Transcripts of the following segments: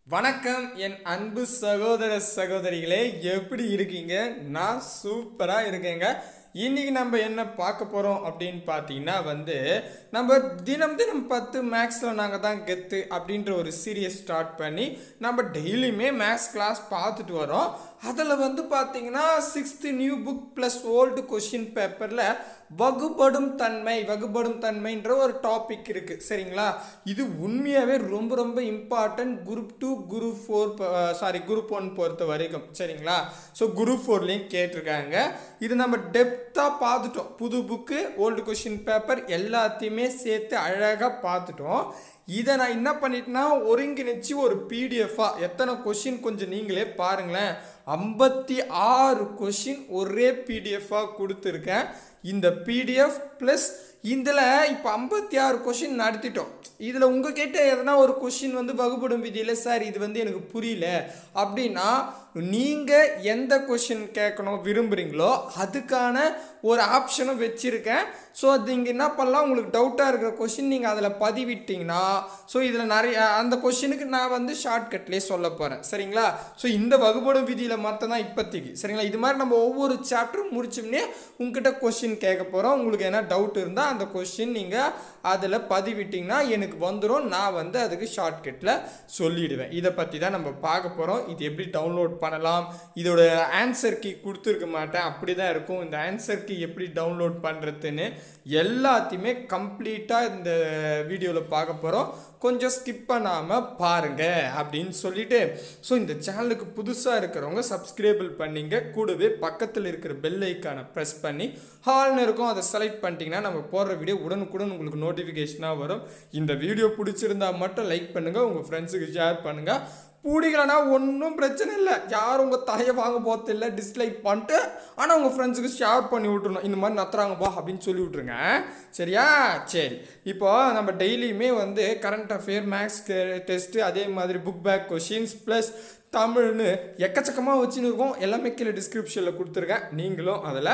வணக்கம் என் அன்பு சகோதர சகோதரிகளே எப்படி இருக்கீங்க நான் சூப்பராக இருக்கேங்க இன்னைக்கு நம்ம என்ன பார்க்க போகிறோம் அப்படின்னு பார்த்தீங்கன்னா வந்து நம்ம தினம் தினம் பத்து மேக்ஸில் நாங்கள் தான் கெத்து அப்படின்ற ஒரு சீரியஸ் ஸ்டார்ட் பண்ணி நம்ம டெய்லியுமே மேக்ஸ் கிளாஸ் பார்த்துட்டு வரோம் அதில் வந்து பார்த்தீங்கன்னா sixth new book plus old question பேப்பரில் வகுபடும் தன்மை வகுபடும் தன்மைன்ற ஒரு டாபிக் இருக்குது சரிங்களா இது உண்மையாகவே ரொம்ப ரொம்ப important group two group four sorry group one பொறுத்த வரைக்கும் சரிங்களா ஸோ குரூப் ஃபோர்லேயும் கேட்டிருக்காங்க இது நம்ம டெப்த்தாக பார்த்துட்டோம் புது புக்கு ஓல்டு கொஷின் பேப்பர் எல்லாத்தையுமே சேர்த்து அழகாக பார்த்துட்டோம் இதை நான் என்ன பண்ணிட்டேன்னா ஒருங்கிணைச்சு ஒரு பிடிஎஃபாக எத்தனை கொஷின் கொஞ்சம் நீங்களே பாருங்களேன் ஐம்பத்தி ஆறு கொஷின் ஒரே பிடிஎஃபாக கொடுத்துருக்கேன் இந்த பிடிஎஃப் ப்ளஸ் இதில் இப்போ ஐம்பத்தி ஆறு கொஷின் நடத்திட்டோம் இதில் உங்ககிட்ட எதனா ஒரு கொஷின் வந்து வகுப்படும் விதியில் சார் இது வந்து எனக்கு புரியல அப்படின்னா நீங்கள் எந்த கொஷின் கேட்கணும் விரும்புகிறீங்களோ அதுக்கான ஒரு ஆப்ஷனும் வச்சுருக்கேன் ஸோ அது நீங்கள் என்ன பண்ணலாம் உங்களுக்கு டவுட்டாக இருக்கிற கொஷின் நீங்கள் அதில் பதிவிட்டிங்கன்னா ஸோ இதில் நிறைய அந்த கொஷினுக்கு நான் வந்து ஷார்ட்கட்லேயே சொல்ல போகிறேன் சரிங்களா ஸோ இந்த வகுப்படும் விதியில் மட்டும் தான் இப்போதைக்கு சரிங்களா இது மாதிரி நம்ம ஒவ்வொரு சாப்டரும் முடிச்சோம்னே உங்ககிட்ட கொஷின் கேட்க போகிறோம் உங்களுக்கு என்ன டவுட் இருந்தால் அந்த கொஷின் நீங்கள் அதில் பதிவிட்டிங்கன்னா எனக்கு வந்துடும் நான் வந்து அதுக்கு ஷார்ட்கட்டில் சொல்லிடுவேன் இதை பற்றி தான் நம்ம பார்க்க போகிறோம் இது எப்படி டவுன்லோட் பண்ணலாம் இதோட ஆன்சர் கீ கொடுத்துருக்க மாட்டேன் அப்படி தான் இருக்கும் இந்த ஆன்சர் கீ எப்படி டவுன்லோட் பண்ணுறதுன்னு எல்லாத்தையுமே கம்ப்ளீட்டாக இந்த வீடியோவில் பார்க்க போகிறோம் கொஞ்சம் ஸ்கிப் பண்ணாமல் பாருங்க அப்படின்னு சொல்லிட்டு ஸோ இந்த சேனலுக்கு புதுசாக இருக்கிறவங்க சப்ஸ்கிரைபிள் பண்ணிங்க கூடவே பக்கத்தில் இருக்கிற பெல் ஐக்கானை ப்ரெஸ் பண்ணி ஹால்னு இருக்கும் அதை செலக்ட் பண்ணிட்டீங்கன்னா நம்ம போடுற வீடியோ உடனுக்குடன் உங்களுக்கு நோட்டிஃபிகேஷனாக வரும் இந்த வீடியோ பிடிச்சிருந்தா மட்டும் லைக் பண்ணுங்கள் உங்கள் ஃப்ரெண்ட்ஸுக்கு ஷேர் பண்ணுங்கள் பிடிக்கலனா ஒன்றும் பிரச்சனை இல்லை யாரும் உங்கள் தலையை வாங்க போகிறது இல்லை டிஸ்லைக் பண்ணிட்டு ஆனால் உங்கள் ஃப்ரெண்ட்ஸுக்கு ஷேர் பண்ணி விட்ருணும் இந்த மாதிரி நத்துறாங்கப்பா அப்படின்னு சொல்லி விட்ருங்க சரியா சரி இப்போ நம்ம டெய்லியுமே வந்து கரண்ட் அஃபேர் மேக்ஸ் டெஸ்ட்டு அதே மாதிரி புக் பேக் கொஷின்ஸ் ப்ளஸ் தமிழ்னு எக்கச்சக்கமாக வச்சுன்னு இருக்கோம் எல்லாமே கீழே டிஸ்கிரிப்ஷனில் கொடுத்துருக்கேன் நீங்களும் அதில்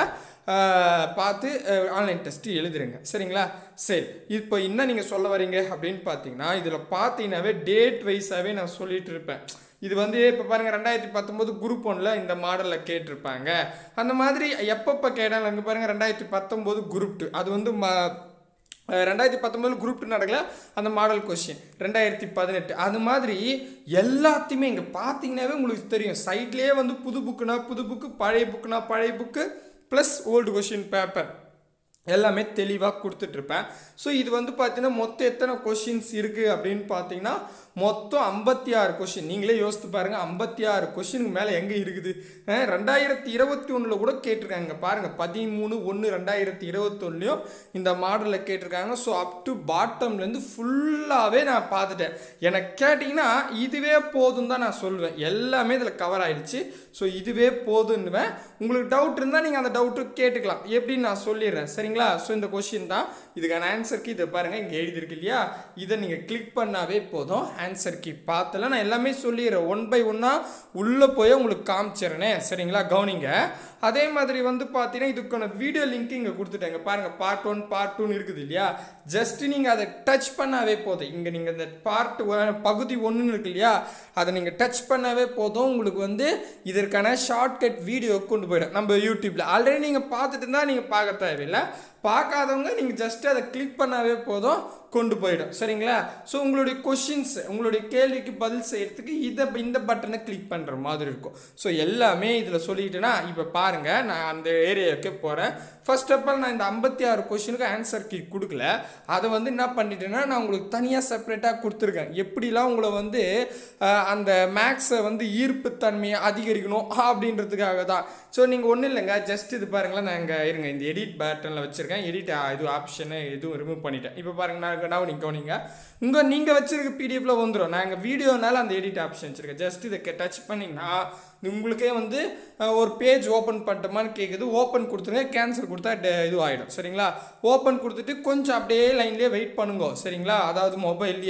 பார்த்து ஆன்லைன் டெஸ்ட்டு எழுதுருங்க சரிங்களா சரி இப்போ என்ன நீங்கள் சொல்ல வரீங்க அப்படின்னு பார்த்தீங்கன்னா இதில் பார்த்தீங்கன்னாவே டேட் வைஸாகவே நான் சொல்லிட்டு இருப்பேன் இது வந்து இப்போ பாருங்கள் ரெண்டாயிரத்தி பத்தொம்போது குரூப் ஒன்றில் இந்த மாடலில் கேட்டிருப்பாங்க அந்த மாதிரி எப்பப்போ கேட்டாலும் அங்கே பாருங்கள் ரெண்டாயிரத்தி பத்தொம்போது குரூப் டூ அது வந்து ம ரெண்டாயிரத்தி பத்தொம்பதில் குரூப் டூ நடக்கல அந்த மாடல் கொஷின் ரெண்டாயிரத்தி பதினெட்டு அது மாதிரி எல்லாத்தையுமே இங்கே பார்த்தீங்கன்னாவே உங்களுக்கு தெரியும் சைட்லேயே வந்து புது புக்குனா புது புக்கு பழைய புக்குனா பழைய book plus old question paper எல்லாமே தெளிவாக கொடுத்துட்ருப்பேன் ஸோ இது வந்து பார்த்தீங்கன்னா மொத்தம் எத்தனை கொஷின்ஸ் இருக்குது அப்படின்னு பார்த்தீங்கன்னா மொத்தம் ஐம்பத்தி ஆறு கொஷின் நீங்களே யோசித்து பாருங்கள் ஐம்பத்தி ஆறு கொஷினுக்கு மேலே எங்கே இருக்குது ரெண்டாயிரத்தி இருபத்தி ஒன்றில் கூட கேட்டிருக்காங்க பாருங்கள் பதிமூணு ஒன்று ரெண்டாயிரத்தி இருபத்தொன்னுலையும் இந்த மாடலில் கேட்டிருக்காங்க ஸோ அப் டு பாட்டம்லேருந்து ஃபுல்லாகவே நான் பார்த்துட்டேன் எனக்கு கேட்டிங்கன்னா இதுவே போதும் தான் நான் சொல்லுவேன் எல்லாமே இதில் கவர் ஆயிடுச்சு ஸோ இதுவே போதுன்னுவேன் உங்களுக்கு டவுட் இருந்தால் நீங்கள் அந்த டவுட்டு கேட்டுக்கலாம் எப்படின்னு நான் சொல்லிடுறேன் சரிங்களா ஸோ இந்த கொஷின் தான் இதுக்கான ஆன்சர் கீ இதை பாருங்கள் இங்கே எழுதியிருக்கு இல்லையா இதை நீங்கள் கிளிக் பண்ணாவே போதும் ஆன்சர் கீ பார்த்தல நான் எல்லாமே சொல்லிடுறேன் ஒன் பை ஒன்னாக உள்ளே போய் உங்களுக்கு காமிச்சிடுறேனே சரிங்களா கவனிங்க அதே மாதிரி வந்து பார்த்தீங்கன்னா இதுக்கான வீடியோ லிங்க் இங்கே கொடுத்துட்டேங்க பாருங்கள் பார்ட் ஒன் பார்ட் டூன்னு இருக்குது இல்லையா ஜஸ்ட் நீங்கள் அதை டச் பண்ணாவே போதும் இங்கே நீங்கள் இந்த பார்ட் பகுதி ஒன்றுன்னு இருக்கு இல்லையா அதை நீங்கள் டச் பண்ணாவே போதும் உங்களுக்கு வந்து இதற்கான ஷார்ட்கட் வீடியோ கொண்டு போயிடும் நம்ம யூடியூப்பில் ஆல்ரெடி நீங்கள் பார்த்துட்டு இருந்தால் நீங்கள் பார்க்க தேவையில்லை பார்க்காதவங்க நீங்கள் ஜஸ்ட் அதை கிளிக் பண்ணாவே போதும் கொண்டு போயிடும் சரிங்களா ஸோ உங்களுடைய கொஷின்ஸ் உங்களுடைய கேள்விக்கு பதில் செய்கிறதுக்கு இதை இந்த பட்டனை கிளிக் பண்ணுற மாதிரி இருக்கும் ஸோ எல்லாமே இதில் சொல்லிட்டேன்னா இப்போ பாருங்கள் நான் அந்த ஏரியாவுக்கு போகிறேன் ஃபர்ஸ்ட் ஆஃப் ஆல் நான் இந்த ஐம்பத்தி ஆறு கொஷினுக்கு ஆன்சர் கீ கொடுக்கல அதை வந்து என்ன பண்ணிட்டேன்னா நான் உங்களுக்கு தனியாக செப்பரேட்டாக கொடுத்துருக்கேன் எப்படிலாம் உங்களை வந்து அந்த மேக்ஸை வந்து ஈர்ப்புத்தன்மையை அதிகரிக்கணும் அப்படின்றதுக்காக தான் ஸோ நீங்கள் ஒன்றும் இல்லைங்க ஜஸ்ட் இது பாருங்களேன் நான் இங்கே இருங்க இந்த எடிட் பட்டனில் வச்சுருக்கேன் எடிட் இது ஆப்ஷனை எதுவும் ரிமூவ் பண்ணிட்டேன் இப்போ பாருங்க நான் கவனிங்க கவனிங்க உங்கள் நீங்கள் வச்சிருக்க பிடிஎஃப்ல வந்துடும் நாங்கள் வீடியோனால அந்த எடிட் ஆப்ஷன் வச்சுருக்கேன் ஜஸ்ட் இதை டச் பண்ணிங்கன்னா உங்களுக்கே வந்து ஒரு பேஜ் ஓப்பன் பண்ணிட்டோமான்னு கேட்குது ஓப்பன் கொடுத்துருங்க கேன்சல் கொடுத்தா இது ஆகிடும் சரிங்களா ஓப்பன் கொடுத்துட்டு கொஞ்சம் அப்படியே லைன்லேயே வெயிட் பண்ணுங்க சரிங்களா அதாவது மொபைல்லையே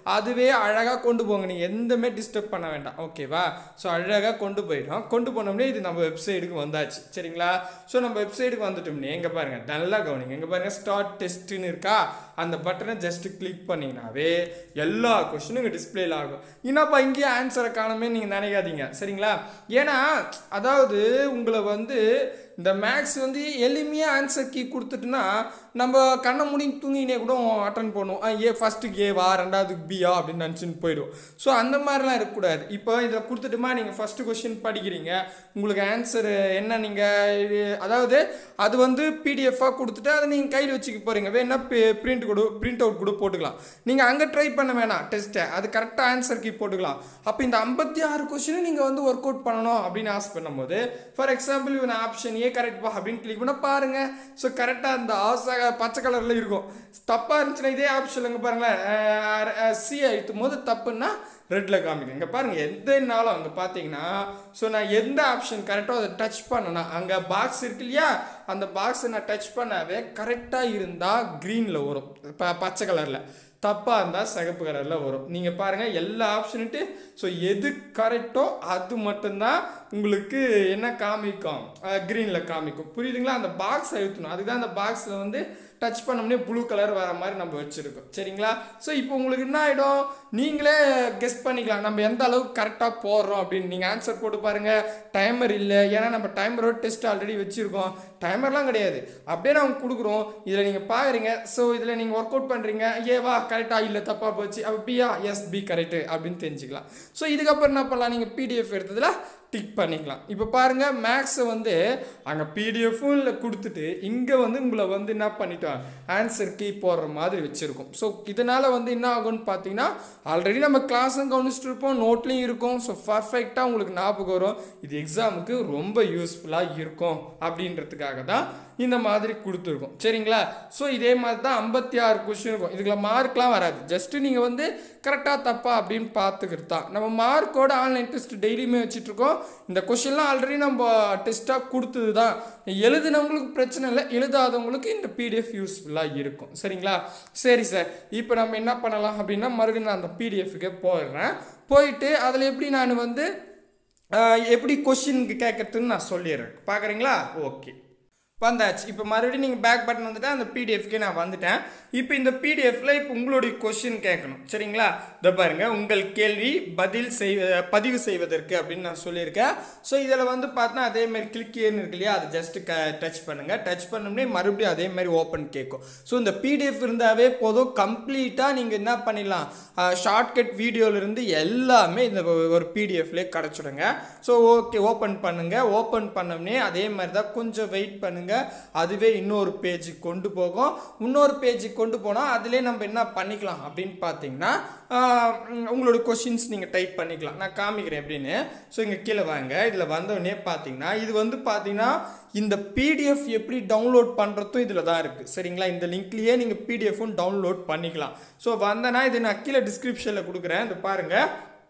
அதுவே அழகாக கொண்டு போங்க நீங்கள் எந்தமே டிஸ்டர்ப் பண்ண வேண்டாம் ஓகேவா ஸோ அழகாக கொண்டு போயிடும் கொண்டு போனோம்னே இது நம்ம வெப்சைட்டுக்கு வந்தாச்சு சரிங்களா ஸோ நம்ம வெப்சைட்டுக்கு வந்துட்டோம்னே எங்கே பாருங்கள் நல்லா கவனிங்க எங்கே பாருங்கள் ஸ்டார்ட் டெஸ்ட்டுன்னு இருக்கா அந்த பட்டனை ஜஸ்ட் கிளிக் பண்ணிங்கனாவே எல்லா கொஷினும் இங்கே டிஸ்பிளேல ஆகும் என்னப்பா இங்கேயே ஆன்சரை காணுமே நீங்கள் நினைக்காதீங்க சரிங்களா ஏன்னா அதாவது உங்களை வந்து இந்த மேக்ஸ் வந்து எளிமையாக ஆன்சர் கீ கொடுத்துட்டுனா நம்ம கண்ணை மூடி தூங்கினே கூட அட்டன் பண்ணுவோம் ஆ, ஏ ஃபஸ்ட்டுக்கு ஏவா ரெண்டாவதுக்கு பியா அப்படின்னு நினச்சின்னு போயிடும் ஸோ அந்த மாதிரிலாம் இருக்கக்கூடாது இப்போ இதில் கொடுத்துட்டுமா நீங்கள் ஃபஸ்ட்டு கொஷின் படிக்கிறீங்க உங்களுக்கு ஆன்சர் என்ன நீங்கள் அதாவது அது வந்து பிடிஎஃபாக கொடுத்துட்டு அதை நீங்கள் கையில் வச்சுக்க போகிறீங்க வேணா பிரிண்ட் கூட பிரிண்ட் அவுட் கூட போட்டுக்கலாம் நீங்கள் அங்கே ட்ரை பண்ண வேணாம் டெஸ்ட்டை அது கரெக்டாக ஆன்சர் கீ போட்டுக்கலாம் அப்போ இந்த ஐம்பத்தி ஆறு கொஷினும் நீங்கள் வந்து ஒர்க் அவுட் பண்ணணும் அப்படின்னு ஆசை பண்ணும்போது ஃபார் எக்ஸாம்பிள் இவன் ஆப்ஷன் ஏ கரெக்ட் பா அப்படின்னு கிளிக் பண்ணால் பாருங்கள் ஸோ கரெக்டாக அந்த ஆசை பச்சை கலரில் இருக்கும் தப்பாக இருந்துச்சுன்னா இதே ஆப்ஷன் இங்கே பாருங்களேன் சி அழுத்தும் போது தப்புன்னா ரெட்டில் காமிக்கும் இங்கே பாருங்கள் எந்த நாளும் அங்கே பார்த்தீங்கன்னா ஸோ நான் எந்த ஆப்ஷன் கரெக்டாக அதை டச் பண்ணனா அங்கே பாக்ஸ் இருக்கு இல்லையா அந்த பாக்ஸை நான் டச் பண்ணாவே கரெக்டாக இருந்தால் க்ரீனில் வரும் ப பச்சை கலரில் தப்பாக இருந்தால் சிகப்பு கலரில் வரும் நீங்கள் பாருங்கள் எல்லா ஆப்ஷனுட்டு ஸோ எது கரெக்டோ அது மட்டும்தான் உங்களுக்கு என்ன காமிக்கும் க்ரீனில் காமிக்கும் புரியுதுங்களா அந்த பாக்ஸ் அழுத்தணும் அதுதான் அந்த பாக்ஸில் வந்து டச் பண்ணோம்னே ப்ளூ கலர் வர மாதிரி நம்ம வச்சுருக்கோம் சரிங்களா ஸோ இப்போ உங்களுக்கு என்ன ஆகிடும் நீங்களே கெஸ் பண்ணிக்கலாம் நம்ம எந்த அளவுக்கு கரெக்டாக போடுறோம் அப்படின்னு நீங்கள் ஆன்சர் போட்டு பாருங்கள் டைமர் இல்லை ஏன்னா நம்ம டைமரோட டெஸ்ட் ஆல்ரெடி வச்சுருக்கோம் டைமர்லாம் கிடையாது அப்படியே நாங்கள் கொடுக்குறோம் இதில் நீங்கள் பார்க்குறீங்க ஸோ இதில் நீங்கள் ஒர்க் அவுட் பண்ணுறீங்க ஏவா கரெக்டாக இல்லை தப்பாக போச்சு அப்போ பியா எஸ் பி கரெக்டு அப்படின்னு தெரிஞ்சுக்கலாம் ஸோ இதுக்கப்புறம் என்ன பண்ணலாம் நீங்கள் பிடிஎஃப் எடுத்ததில் டிக் பண்ணிக்கலாம் இப்போ பாருங்கள் மேக்ஸை வந்து அங்கே பிடிஎஃப்பும் இல்லை கொடுத்துட்டு இங்கே வந்து உங்களை வந்து என்ன பண்ணிட்டோம் ஆன்சர் கீ போடுற மாதிரி வச்சுருக்கோம் ஸோ இதனால் வந்து என்ன ஆகும்னு பார்த்தீங்கன்னா ஆல்ரெடி நம்ம கிளாஸும் கவனிச்சுட்டு இருப்போம் நோட்லேயும் இருக்கும் ஸோ பர்ஃபெக்டாக உங்களுக்கு ஞாபகம் வரும் இது எக்ஸாமுக்கு ரொம்ப யூஸ்ஃபுல்லாக இருக்கும் அப்படின்றதுக்காக தான் இந்த மாதிரி கொடுத்துருக்கோம் சரிங்களா ஸோ இதே மாதிரி தான் ஐம்பத்தி ஆறு கொஷின் இருக்கும் இதுக்குள்ள மார்க்லாம் வராது ஜஸ்ட்டு நீங்கள் வந்து கரெக்டாக தப்பா அப்படின்னு பார்த்துக்கிறது தான் நம்ம மார்க்கோட ஆன்லைன் டெஸ்ட் டெய்லியுமே வச்சுட்ருக்கோம் இந்த கொஷின்லாம் ஆல்ரெடி நம்ம டெஸ்ட்டாக கொடுத்தது தான் எழுதுனவங்களுக்கு பிரச்சனை இல்லை எழுதாதவங்களுக்கு இந்த பிடிஎஃப் யூஸ்ஃபுல்லாக இருக்கும் சரிங்களா சரி சார் இப்போ நம்ம என்ன பண்ணலாம் அப்படின்னா மறுபடியும் நான் அந்த பிடிஎஃப்க்கு போயிடுறேன் போயிட்டு அதில் எப்படி நான் வந்து ஆஹ், எப்படி கொஷினுக்கு கேட்கறதுன்னு நான் சொல்லிடுறேன் பார்க்குறீங்களா ஓகே வந்தாச்சு இப்போ மறுபடியும் நீங்கள் பேக் பட்டன் வந்துட்டு அந்த பிடிஎஃப்க்கு நான் வந்துட்டேன் இப்போ இந்த பிடிஎஃப்ல இப்போ உங்களுடைய கொஷின் கேட்கணும் சரிங்களா இதை பாருங்க உங்கள் கேள்வி பதில் செய் பதிவு செய்வதற்கு அப்படின்னு நான் சொல்லியிருக்கேன் ஸோ இதில் வந்து பார்த்தா அதே மாதிரி கிளிக் ஏன்னு இருக்கு இல்லையா அது ஜஸ்ட் க டச் பண்ணுங்க டச் பண்ணோம்னே மறுபடியும் அதே மாதிரி ஓப்பன் கேட்கும் ஸோ இந்த பிடிஎஃப் இருந்தாவே போதும் கம்ப்ளீட்டாக நீங்கள் என்ன பண்ணிடலாம் ஷார்ட்கட் வீடியோலேருந்து எல்லாமே இந்த ஒரு பிடிஎஃப்லேயே கிடச்சிடுங்க ஸோ ஓகே ஓப்பன் பண்ணுங்க ஓப்பன் பண்ணோம்னே அதே மாதிரி தான் கொஞ்சம் வெயிட் பண்ணுங்க அதுவே இன்னொரு பேஜுக்கு கொண்டு போகும் இன்னொரு பேஜுக்கு கொண்டு போனால் அதிலே நம்ம என்ன பண்ணிக்கலாம் அப்படின்னு பார்த்தீங்கன்னா ஆஹ், உம், உங்களோட கொஷின்ஸ் நீங்கள் டைப் பண்ணிக்கலாம் நான் காமிக்கிறேன் எப்படின்னு ஸோ இங்கே கீழே வாங்க இதில் வந்தோடனே பார்த்தீங்கன்னா இது வந்து பார்த்தீங்கன்னா இந்த பிடிஎஃப் எப்படி டவுன்லோட் பண்ணுறதும் இதில் தான் இருக்குது சரிங்களா இந்த லிங்க்லேயே நீங்கள் பிடிஎஃப்பும் டவுன்லோட் பண்ணிக்கலாம் ஸோ வந்தேன்னா இது நான் கீழே டிஸ்கிரிப்ஷனில் கொடுக்குறேன் இது பாருங்கள்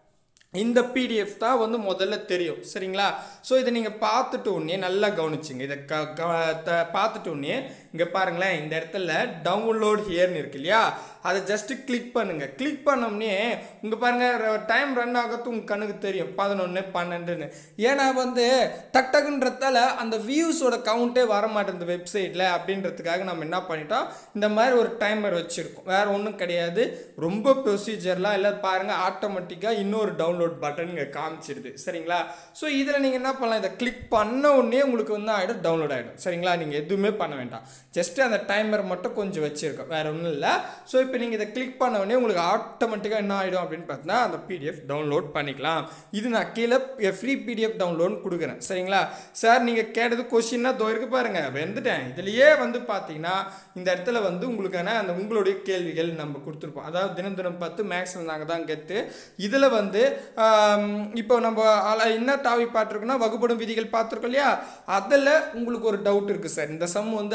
இந்த பிடிஎஃப் தான் வந்து முதல்ல தெரியும் சரிங்களா ஸோ இதை நீங்கள் பார்த்துட்டு உடனே நல்லா கவனிச்சிங்க இதை க க- த- பார்த்துட்டு உடனே இங்கே பாருங்களேன் இந்த இடத்துல டவுன்லோட் ஹியர்னு இருக்கு இல்லையா அதை ஜஸ்ட்டு கிளிக் பண்ணுங்க கிளிக் பண்ணோம்னே இங்கே பாருங்க டைம் ரன் ஆகிறது உங்கள் கண்ணுக்கு தெரியும் பதினொன்று பன்னெண்டுன்னு ஏன்னா வந்து டக் டக்குன்றதால அந்த வியூஸோட கவுண்டே வர மாட்டேங்குது வெப்சைட்டில் அப்படின்றதுக்காக நம்ம என்ன பண்ணிட்டோம் இந்த மாதிரி ஒரு டைமர் வச்சுருக்கோம் வேற ஒன்றும் கிடையாது ரொம்ப ப்ரொசீஜர்லாம் இல்லை பாருங்கள் ஆட்டோமேட்டிக்காக இன்னொரு டவுன்லோட் பட்டன் இங்கே காமிச்சிடுது சரிங்களா ஸோ இதில் நீங்கள் என்ன பண்ணலாம் இதை கிளிக் பண்ண உடனே உங்களுக்கு வந்து ஆகிடும் டவுன்லோட் ஆகிடும் சரிங்களா நீங்கள் எதுவுமே பண்ண வேண்டாம் ஜஸ்ட் அந்த டைமர் மட்டும் கொஞ்சம் வச்சுருக்கோம் வேற ஒன்றும் இல்லை ஸோ இப்போ நீங்கள் இதை கிளிக் பண்ண உடனே உங்களுக்கு ஆட்டோமேட்டிக்காக என்ன ஆகிடும் அப்படின்னு பார்த்தீங்கன்னா அந்த பிடிஎஃப் டவுன்லோட் பண்ணிக்கலாம் இது நான் கீழே ஃப்ரீ பிடிஎஃப் டவுன்லோட் கொடுக்குறேன் சரிங்களா சார் நீங்கள் கேட்டது கொஷின்னா தோ இருக்கு பாருங்க வந்துட்டேன் இதுலேயே வந்து பார்த்தீங்கன்னா இந்த இடத்துல வந்து உங்களுக்கான அந்த உங்களுடைய கேள்விகள் நம்ம கொடுத்துருப்போம் அதாவது தினம் தினம் பார்த்து மேக்ஸில் நாங்கள் தான் கெத்து இதில் வந்து ஆம், இப்போ நம்ம அல- என்ன டாபிக் பார்த்துருக்கோம்னா வகுப்படும் விதிகள் பார்த்துருக்கோம் இல்லையா அதில் உங்களுக்கு ஒரு டவுட் இருக்குது சார் இந்த சம் வந்து ஆன்சரே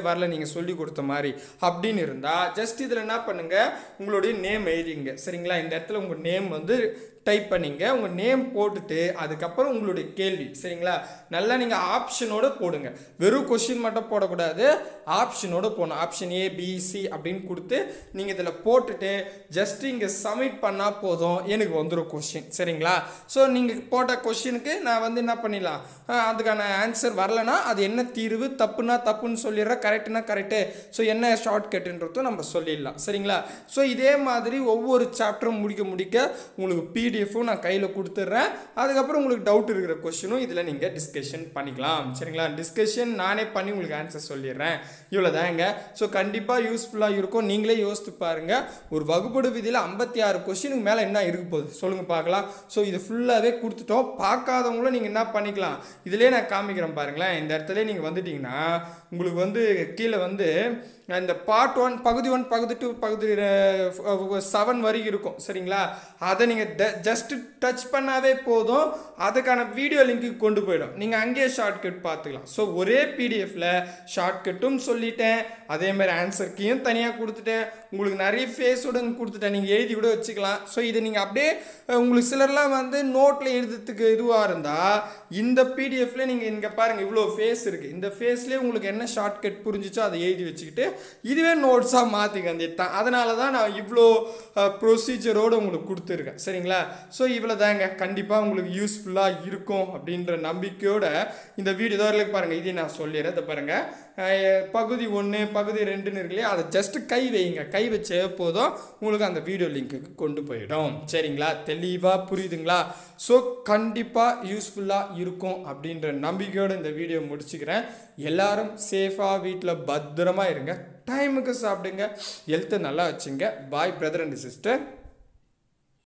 வரல நீங்கள் சொல்லி கொடுத்த மாதிரி அப்படின்னு இருந்தால் ஜஸ்ட் இதில் என்ன பண்ணுங்க உங்களுடைய நேம் எழுதிங்க சரிங்களா இந்த இடத்துல உங்கள் நேம் வந்து டைப் பண்ணிங்க உங்கள் நேம் போட்டுட்டு அதுக்கப்புறம் உங்களுடைய கேள்வி சரிங்களா நல்லா நீங்கள் ஆப்ஷனோட போடுங்க வெறும் கொஷின் மட்டும் போடக்கூடாது ஆப்ஷனோட போடணும் ஆப்ஷன் ஏ பி சி அப்படின்னு கொடுத்து நீங்கள் இதில் போட்டுட்டு ஜஸ்ட் இங்கே சப்மிட் பண்ணால் போதும் எனக்கு வந்துடும் கொஷின் சரிங்களா ஸோ நீங்கள் போட்ட கொஷினுக்கு நான் வந்து என்ன பண்ணிடலாம் அஹ் அதுக்கான ஆன்சர் வரலனா அது என்ன தீர்வு தப்புனா தப்புன்னு சொல்லிடுறேன் கரெக்டுனா கரெக்டு ஸோ என்ன ஷார்ட் கட்டுன்றதும் நம்ம சொல்லிடலாம் சரிங்களா ஸோ இதே மாதிரி ஒவ்வொரு சாப்டரும் முடிக்க முடிக்க உங்களுக்கு பிடிஎஃப்பும் நான் கையில் கொடுத்துட்றேன் அதுக்கப்புறம் உங்களுக்கு டவுட் இருக்கிற கொஷினும் இதில் நீங்கள் டிஸ்கஷன் பண்ணிக்கலாம் சரிங்களா டிஸ்கஷன் நானே பண்ணி உங்களுக்கு ஆன்சர் சொல்லிடுறேன் இவ்வளோதாங்க ஸோ கண்டிப்பாக யூஸ்ஃபுல்லாக இருக்கும் நீங்களே யோசித்து பாருங்கள் ஒரு வகுப்படு விதியில் ஐம்பத்தி ஆறு கொஷினுக்கு மேலே என்ன இருக்க போகுது சொல்லுங்கள் பார்க்கலாம் ஸோ இது ஃபுல்லாகவே கொடுத்துட்டோம் பார்க்காதவங்களும் நீங்கள் என்ன பண்ணிக்கலாம் இதிலே நான் காமிக்கிறேன் பாருங்களேன் இந்த இடத்துல நீங்கள் வந்துட்டீங்கன்னா உங்களுக்கு வந்து கீழே வந்து இந்த பார்ட் ஒன் பகுதி ஒன் பகுதி டூ பகுதி செவன் வரைக்கும் இருக்கும் சரிங்களா அதை நீங்கள் ஜஸ்ட் டச் பண்ணாவே போதும் அதுக்கான வீடியோ லிங்க்கு கொண்டு போயிடும் நீங்கள் அங்கேயே ஷார்ட்கட் பார்த்துக்கலாம் ஸோ ஒரே பிடிஎஃப்ல ஷார்ட்கட்டும் சொல்லிட்டேன் அதே மாதிரி ஆன்சர் கீயும் தனியாக கொடுத்துட்டேன் உங்களுக்கு நிறைய ஃபேஸோட கொடுத்துட்டேன் நீங்கள் எழுதி கூட வச்சுக்கலாம் ஸோ இது நீங்கள் அப்படியே அஹ், உங்களுக்கு சிலர்லாம் வந்து நோட்டில் எழுதுறதுக்கு இதுவாக இருந்தால் இந்த பிடிஎஃப்ல நீங்கள் இங்கே பாருங்கள் இவ்வளோ ஃபேஸ் இருக்குது இந்த ஃபேஸ்லேயே உங்களுக்கு என்ன ஷார்ட்கட் புரிஞ்சிச்சோ அதை எழுதி வச்சுக்கிட்டு இதுவே நோட்ஸாக மாற்றிக்க தான் அதனால தான் நான் இவ்வளோ ப்ரொசீஜரோடு உங்களுக்கு கொடுத்துருக்கேன் சரிங்களா ஸோ இவ்வளோ தாங்க கண்டிப்பாக உங்களுக்கு யூஸ்ஃபுல்லாக இருக்கும் அப்படின்ற நம்பிக்கையோட இந்த வீடியோ இதில் பாருங்கள் இதை நான் சொல்லிடுறேன் இதை பாருங்கள் அஹ், பகுதி ஒன்று பகுதி ரெண்டுன்னு இருக்கு இல்லையா அதை ஜஸ்ட் கை வைங்க கை வச்சே போதும் உங்களுக்கு அந்த வீடியோ லிங்க்குக்கு கொண்டு போயிடும் சரிங்களா தெளிவாக புரியுதுங்களா ஸோ கண்டிப்பாக யூஸ்ஃபுல்லாக இருக்கும் அப்படின்ற நம்பிக்கையோடு இந்த வீடியோ முடிச்சுக்கிறேன் எல்லாரும் சேஃபாக வீட்டில் பத்திரமா இருங்க டைமுக்கு சாப்பிடுங்க ஹெல்த்தை நல்லா வச்சுங்க பாய் பிரதர் அண்ட் சிஸ்டர்